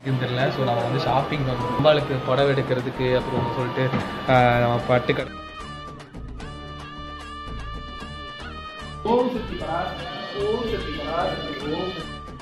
தெரியல ஸோ நம்ம வந்து ஷாப்பிங் வந்து அம்பாளுக்கு புடவை எடுக்கிறதுக்கு அப்புறம் சொல்லிட்டு ஆஹ், நம்ம பட்டு கடை ஓம் சக்தி பரார் ஓம் சக்தி பரார் ஓம்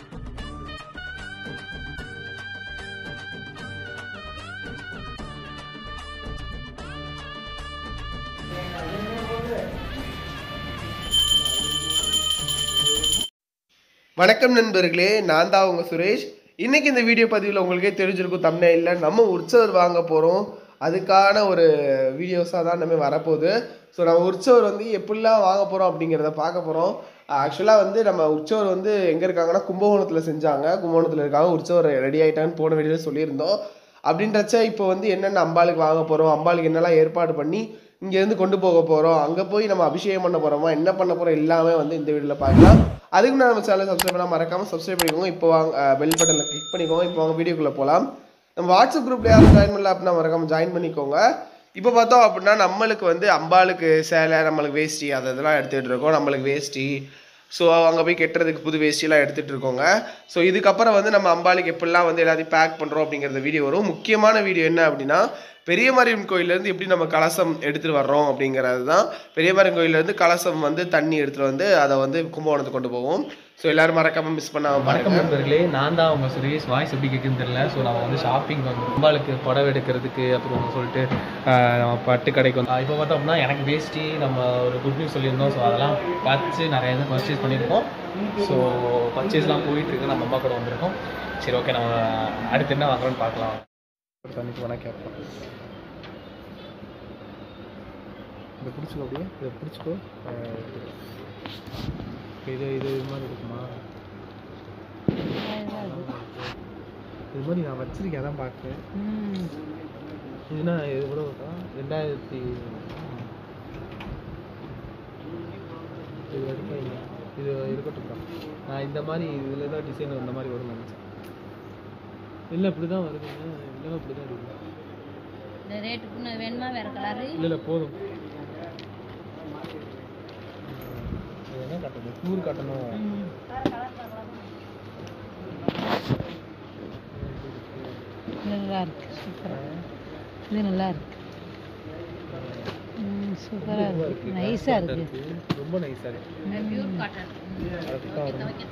வணக்கம் நண்பர்களே நான் தான் உங்கள் சுரேஷ் இன்னைக்கு இந்த வீடியோ பதிவில் உங்களுக்கே தெரிஞ்சிருக்கும் தமிழில் நம்ம உற்சவர் வாங்க போகிறோம் அதுக்கான ஒரு வீடியோஸாக தான் நம்ம வரப்போகுது ஸோ நம்ம உற்சவர் வந்து எப்படிலாம் வாங்க போகிறோம் அப்படிங்கிறத பார்க்க போகிறோம் ஆக்சுவலாக வந்து நம்ம உற்சவர் வந்து எங்கே இருக்காங்கன்னா கும்பகோணத்தில் செஞ்சாங்க கும்பகோணத்தில் இருக்காங்க உற்சவர் ரெடி ஆகிட்டான்னு போன வீடியோவில் சொல்லியிருந்தோம் அப்படின்றச்ச இப்போ வந்து என்னென்ன அம்பாளுக்கு வாங்க போகிறோம் அம்பாளுக்கு என்னெல்லாம் ஏற்பாடு பண்ணி இங்கேருந்து கொண்டு போக போகிறோம் அங்கே போய் நம்ம அபிஷேகம் பண்ண போகிறோமா என்ன பண்ண போகிறோம் எல்லாமே வந்து இந்த வீடியோவில் பார்க்கலாம் அதுக்கு முன்னாடி நம்ம சேனல் சப்ஸ்கிரைப் பண்ணால் மறக்காமல் சப்ஸ்கிரைப் பண்ணிக்கோங்க இப்போ வாங்க பெல் பட்டனில் கிளிக் பண்ணிக்கோங்க இப்போ வாங்க வீடியோக்குள்ளே போகலாம் நம்ம வாட்ஸ்அப் குரூப்ல யாரும் ஜாயின் பண்ணல அப்படின்னா மறக்காமல் ஜாயின் பண்ணிக்கோங்க இப்போ பார்த்தோம் அப்படின்னா நம்மளுக்கு வந்து அம்பாளுக்கு சேலை நம்மளுக்கு வேஷ்டி அது இதெல்லாம் எடுத்துகிட்டு இருக்கோம் நம்மளுக்கு வேஷ்டி ஸோ அங்கே போய் கெட்டுறதுக்கு புது வேஷ்டிலாம் எடுத்துகிட்டு இருக்கோங்க ஸோ இதுக்கப்புறம் வந்து நம்ம அம்பாளுக்கு எப்படிலாம் வந்து எல்லாத்தையும் பேக் பண்ணுறோம் அப்படிங்கிறத வீடியோ வரும் முக்கியமான வீடியோ என்ன அப்படின்னா பெரிய மாரியம்மன் கோயிலேருந்து எப்படி நம்ம கலசம் எடுத்துகிட்டு வர்றோம் அப்படிங்கிறது தான் பெரிய மாரியம்மன் கோயிலேருந்து கலசம் வந்து தண்ணி எடுத்துகிட்டு வந்து அதை வந்து கும்பகோணத்துக்கு கொண்டு போவோம் ஸோ எல்லாரும் மறக்காமல் மிஸ் பண்ணாமல் வணக்கம் பாருங்க நண்பர்களே நான் தான் உங்க சுரேஷ் வாய்ஸ் எப்படி கேட்குன்னு தெரியல ஸோ நம்ம வந்து ஷாப்பிங் வந்து அம்பாளுக்கு புடவை எடுக்கிறதுக்கு அப்புறம் சொல்லிட்டு ஆஹ், நம்ம பட்டு கடைக்கு வந்து இப்போ பார்த்தோம் அப்படின்னா எனக்கு வேஷ்டி நம்ம ஒரு குட் நியூஸ் சொல்லியிருந்தோம் ஸோ அதெல்லாம் பார்த்து நிறைய இது பர்ச்சேஸ் பண்ணியிருக்கோம் ஸோ பர்ச்சேஸ்லாம் போயிட்டு இருக்கு நம்ம அம்மா கூட வந்திருக்கோம் சரி ஓகே நம்ம அடுத்து என்ன வாங்குறோம்னு பார்க்கலாம் தண்ணிக்கு வேணா கேட்போம் இதை பிடிச்சிக்கோ அப்படியே இதை பிடிச்சிக்கோ இது இது இது மாதிரி இருக்குமா இது மாதிரி நான் வச்சிருக்கேன் அதான் பார்க்குறேன் இதுனா இது கூட இருக்கா ரெண்டாயிரத்தி இது வரைக்கும் இல்லை இது இருக்கட்டும்க்கா நான் இந்த மாதிரி இதில் தான் டிசைன் இந்த மாதிரி வரும்னு நினச்சேன் இல்லை இப்படி தான் வருதுங்க இல்லை இப்படி தான் இருக்குது இந்த ரேட்டுக்கு வேணுமா வேற கலரு இல்லை இல்லை போதும் இது என்ன காட்டணும் நூறு காட்டணும் நல்லா இருக்கு சூப்பராக இது நல்லா இருக்கு ம் சூப்பராக இருக்கு நைஸாக இருக்கு ரொம்ப நைஸாக இருக்கு பியூர் காட்டன் கரெக்டாக வரும்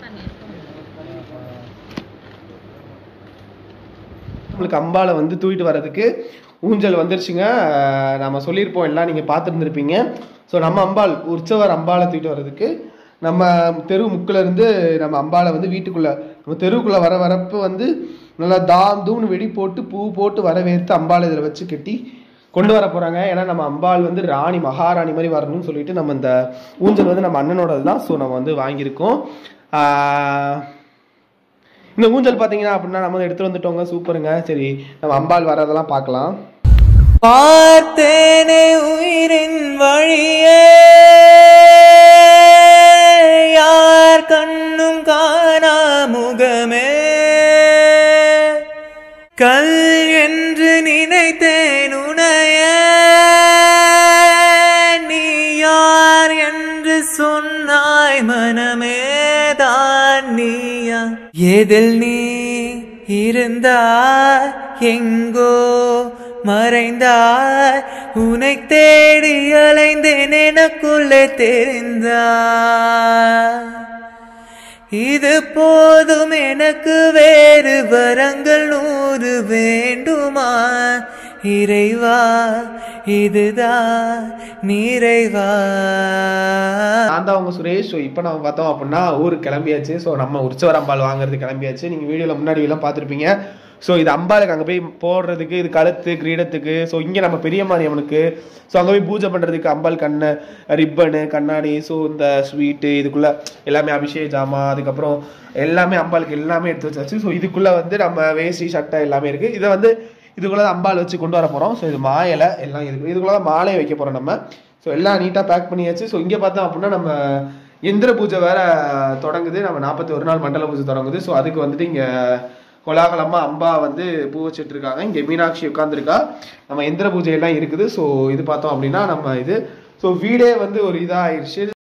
உங்களுக்கு அம்பாவை வந்து தூக்கிட்டு வர்றதுக்கு ஊஞ்சல் வந்துருச்சுங்க அஹ் நம்ம சொல்லியிருப்போம் எல்லாம் நீங்கள் பார்த்துருந்துருப்பீங்க ஸோ நம்ம அம்பாள் உற்சவர் அம்பாளை தூக்கிட்டு வர்றதுக்கு நம்ம தெரு முக்குல இருந்து நம்ம அம்பாளை வந்து வீட்டுக்குள்ளே நம்ம தெருவுக்குள்ளே வர வரப்போ வந்து நல்லா தாம் தூம்னு வெடி போட்டு பூ போட்டு வரவேற்று அம்பாளை இதில் வச்சு கட்டி கொண்டு வர போகிறாங்க ஏன்னா நம்ம அம்பாள் வந்து ராணி மகாராணி மாதிரி வரணும்னு சொல்லிட்டு நம்ம இந்த ஊஞ்சல் வந்து நம்ம அண்ணனோடது தான் ஸோ நம்ம வந்து வாங்கியிருக்கோம் ஆஹ் இந்த ஊஞ்சல் பார்த்தீங்கன்னா அப்படின்னா நம்ம எடுத்து வந்துட்டோங்க சூப்பருங்க சரி நம்ம அம்பாள் வரதெல்லாம் பார்க்கலாம் பார்த்தேனே உயிரின் வழியே யார் கண்ணும் காணா முகமே கல் என்று நினைத்தேன் உனைய நீ யார் என்று சொன்னாய் மனமே தான் நீயா எதில் நீ இருந்தாய் எங்கோ மறைந்தாய் உனை தேடி அலைந்தேன் எனக்குள்ளே தெரிந்தாய் இது போதும் எனக்கு வேறு வரங்கள் நூறு வேண்டுமா இறைவா இதுதான் நிறைவா நான் தான் உங்க சுரேஷ் ஸோ இப்போ நம்ம பார்த்தோம் அப்படின்னா ஊருக்கு கிளம்பியாச்சு ஸோ நம்ம உற்சவர் அம்பாள் வாங்குறது கிளம்பியாச்சு நீங்கள் வீடியோவில் முன்னாடி எல்லாம் பார்த்துருப்பீங்க ஸோ இது அம்பாளுக்கு அங்கே போய் போடுறதுக்கு இது கழுத்து கிரீடத்துக்கு ஸோ இங்கே நம்ம பெரிய மாரியம்மனுக்கு ஸோ அங்கே போய் பூஜை பண்ணுறதுக்கு அம்பாள் கண்ணு ரிப்பனு கண்ணாடி ஸோ இந்த ஸ்வீட்டு இதுக்குள்ளே எல்லாமே அபிஷேக ஜாமான் அதுக்கப்புறம் எல்லாமே அம்பாளுக்கு எல்லாமே எடுத்து வச்சாச்சு ஸோ இதுக்குள்ளே வந்து நம்ம வேஷ்டி சட்டை எல்லாமே இருக்குது இதை வந்து இதுக்குள்ளே தான் அம்பாள் வச்சு கொண்டு வர போகிறோம் ஸோ இது மாயலை எல்லாம் இருக்கு இதுக்குள்ளே தான் மாலையை வைக்க போகிறோம் நம்ம ஸோ எல்லாம் நீட்டாக பேக் பண்ணியாச்சு ஸோ இங்கே பார்த்தோம் அப்படின்னா நம்ம எந்திர பூஜை வேற தொடங்குது நம்ம நாற்பத்தி ஒரு நாள் மண்டல பூஜை தொடங்குது ஸோ அதுக்கு வந்துட்டு இங்கே கோலாகலமா அம்பா வந்து பூ வச்சிட்டு இருக்காங்க இங்கே மீனாட்சி உட்காந்துருக்கா நம்ம எந்திர பூஜை எல்லாம் இருக்குது ஸோ இது பார்த்தோம் அப்படின்னா நம்ம இது ஸோ வீடே வந்து ஒரு இதாகிடுச்சு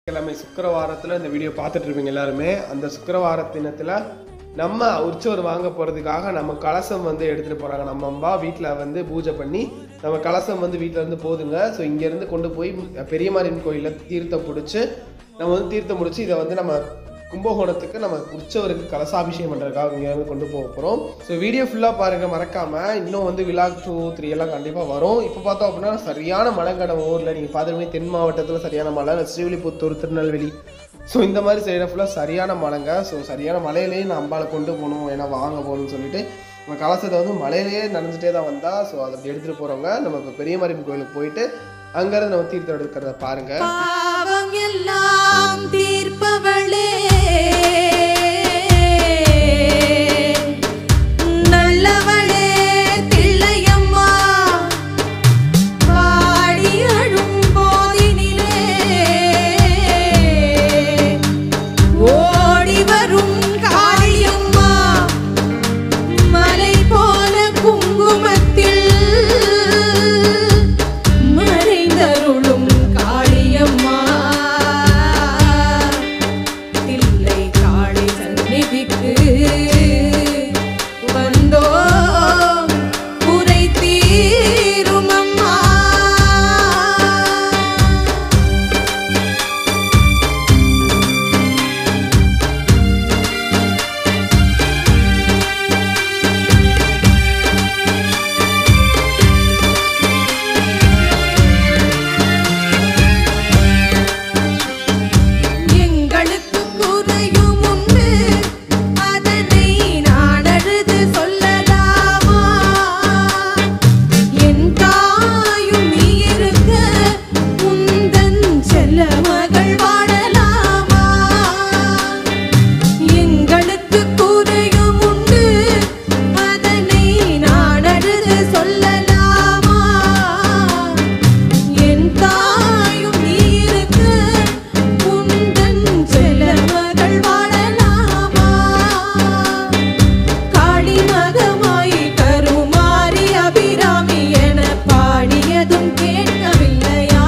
கிழமை சுக்கிரவாரத்தில் இந்த வீடியோ பார்த்துட்டு இருப்பீங்க எல்லாருமே அந்த சுக்கிரவார தினத்தில் நம்ம உற்சவர் வாங்க போகிறதுக்காக நம்ம கலசம் வந்து எடுத்துகிட்டு போகிறாங்க நம்ம அம்மா வீட்டில் வந்து பூஜை பண்ணி நம்ம கலசம் வந்து வீட்டில் இருந்து போதுங்க ஸோ இங்கேருந்து கொண்டு போய் பெரியமாரியம்மன் கோயிலில் தீர்த்தம் பிடிச்சி நம்ம வந்து தீர்த்தம் முடிச்சு இதை வந்து நம்ம கும்பகோணத்துக்கு நம்ம உற்சவருக்கு கலசாபிஷேகம் பண்ணுறதுக்காக இங்கேருந்து கொண்டு போக போகிறோம் ஸோ வீடியோ ஃபுல்லாக பாருங்கள் மறக்காமல் இன்னும் வந்து விழா டூ த்ரீ எல்லாம் கண்டிப்பாக வரும் இப்போ பார்த்தோம் அப்படின்னா சரியான மழைங்க நம்ம ஊரில் நீங்கள் பார்த்துருமே தென் மாவட்டத்தில் சரியான மழை ஸ்ரீவில்லிபுத்தூர் திருநெல்வேலி ஸோ இந்த மாதிரி சைடில் ஃபுல்லாக சரியான மழைங்க ஸோ சரியான மழையிலேயே நான் அம்பாலை கொண்டு போகணும் ஏன்னா வாங்க போகணும்னு சொல்லிட்டு நம்ம கலசத்தை வந்து மழையிலேயே நனைஞ்சிட்டே தான் வந்தா ஸோ அதை அப்படி எடுத்துகிட்டு போகிறவங்க நம்ம இப்போ பெரிய மாரியம்மன் கோயிலுக்கு போயிட்டு அங்கேருந்து நம்ம தீர்த்தம் எடுக்கிறத பாருங்கள் பாவம் எல்லாம் தீர்ப்பவளே நல்லவளே தில்லையம்மா பாடி அழும் போதினிலே ஓடி வரும் காளியம்மா மலை போல குங்குமத்தில் மறைந்தருளும் காளியம்மா தில்லை காளி சந்நிதிக்கு வந்தோம் குறை தீரும் அம்மா எங்களுக்கு குறையும் உண்டு அதனை நான் அழுது சொல்லலாமா என் தாயும் நீ இருக்க உந்தன் செல்ல மகள் வாழலாமா எங்களுக்கு குறையும் உண்டு அதனை நான் அழுது சொல்லலாமா என் தாயும் நீ இருக்க உந்தன் செல்ல மகள் வாழலாமா காளி மகமாய் கருமாறி அபிராமி என பாடியதும் கேட்கவில்லையா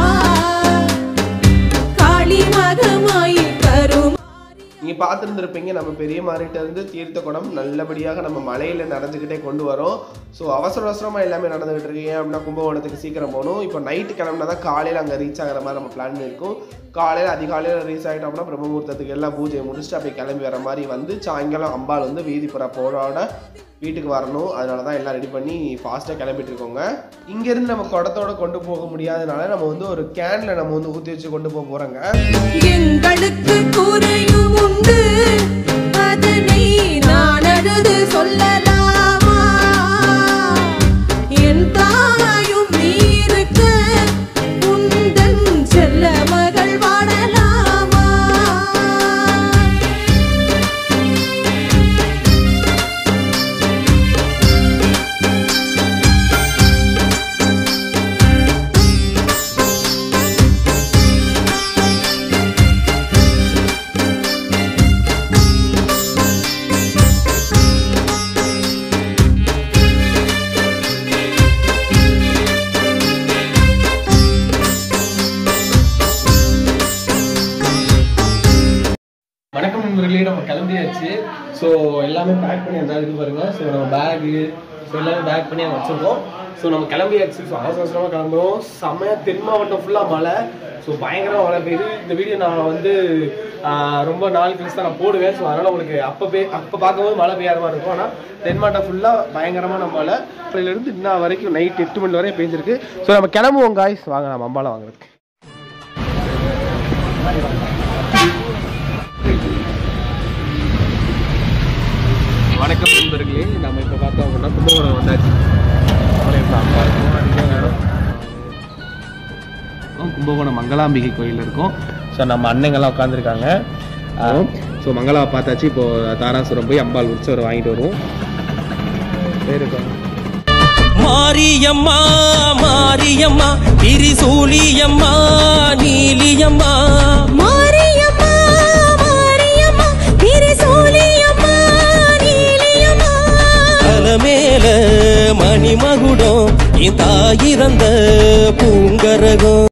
காளி மகமாய் கருமாறி நீங்கள் பார்த்துருந்துருப்பீங்க நம்ம பெரிய மாறிட்ட இருந்து தீர்த்த குடம் நல்லபடியாக நம்ம மலையில் நடந்துக்கிட்டே கொண்டு வரோம் ஸோ அவசர அவசரமாக எல்லாமே நடந்துகிட்டு இருக்கு ஏன் அப்படின்னா கும்பகோணத்துக்கு சீக்கிரம் போகணும் இப்போ நைட்டு கிளம்புனா தான் காலையில் அங்கே ரீச் ஆகிற மாதிரி நம்ம பிளான் இருக்கும் காலையில் அதிகாலையில் ரீச் ஆகிட்டோம்னா பிரம்மமுகூர்த்தத்துக்கு எல்லாம் பூஜையை முடிச்சுட்டு அப்படியே கிளம்பி வர மாதிரி வந்து சாயங்காலம் அம்பாள் வந்து வீதிப்புற போரோட வீட்டுக்கு வரணும் அதனால தான் எல்லாம் ரெடி பண்ணி ஃபாஸ்ட்டாக கிளம்பிட்டு இருக்கோங்க இங்கேருந்து நம்ம குடத்தோட கொண்டு போக முடியாதனால நம்ம வந்து ஒரு கேனில் நம்ம வந்து ஊற்றி வச்சு கொண்டு போக போகிறோங்க எங்களுக்கு குறையும் உண்டு அதனை நான் அழுது சொல்லலாமா என் தாயும் நீ இருக்க உந்தன் செல்ல மகள் வாழலாமா வணக்கம் நண்பர்களே நம்ம கிளம்பியாச்சு ஸோ எல்லாமே பேக் பண்ணி அந்த இருக்கு பாருங்க ஸோ நம்ம பேகு ஸோ எல்லாமே பேக் பண்ணி அங்கே வச்சிருக்கோம் ஸோ நம்ம கிளம்பியாச்சு ஸோ அவசர அவசரமாக கிளம்புறோம் செம்மையா தென் மாவட்டம் ஃபுல்லாக மழை ஸோ பயங்கரமாக மழை பெய்யுது இந்த வீடியோ நான் வந்து ஆஹ், ரொம்ப நாள் கழிச்சு தான் நான் போடுவேன் ஸோ அதனால் உங்களுக்கு அப்போ பெய் அப்போ பார்க்கும்போது மழை பெய்யாத மாதிரி இருக்கும் ஆனால் தென் மாவட்டம் ஃபுல்லாக பயங்கரமான மழை இருந்து இன்ன வரைக்கும் நைட் எட்டு மணி வரையும் பெஞ்சிருக்கு ஸோ நம்ம கிளம்புவோம் காய்ஸ் வாங்க நம்ம அம்பாலை வாங்குறதுக்கு வணக்கம் நண்பர்களே நம்ம இப்போ பார்த்தோம் அப்படின்னா கும்பகோணம் வந்தாச்சு அப்புறம் இப்போ அம்மா இருக்கும் அதிகம் இடம். ஆ, கும்பகோணம் மங்களாம்பிகை கோயில் இருக்கும் ஸோ நம்ம அண்ணங்கள்லாம் உட்காந்துருக்காங்க ஸோ மங்களாவை பார்த்தாச்சு இப்போ தாராசுரம் போய் அம்பாள் உற்சவரை வாங்கிட்டு வருவோம் பேருக்கு மாரியம்மா மாரியம்மா திரிசூலியம்மா நீலியம்மா மாரியம்மா மாரியம்மா திரிசூலியம்மா நீலியம்மா தலமேல மணிமகுடம் என் தாயிறந்த பூங்கரகம்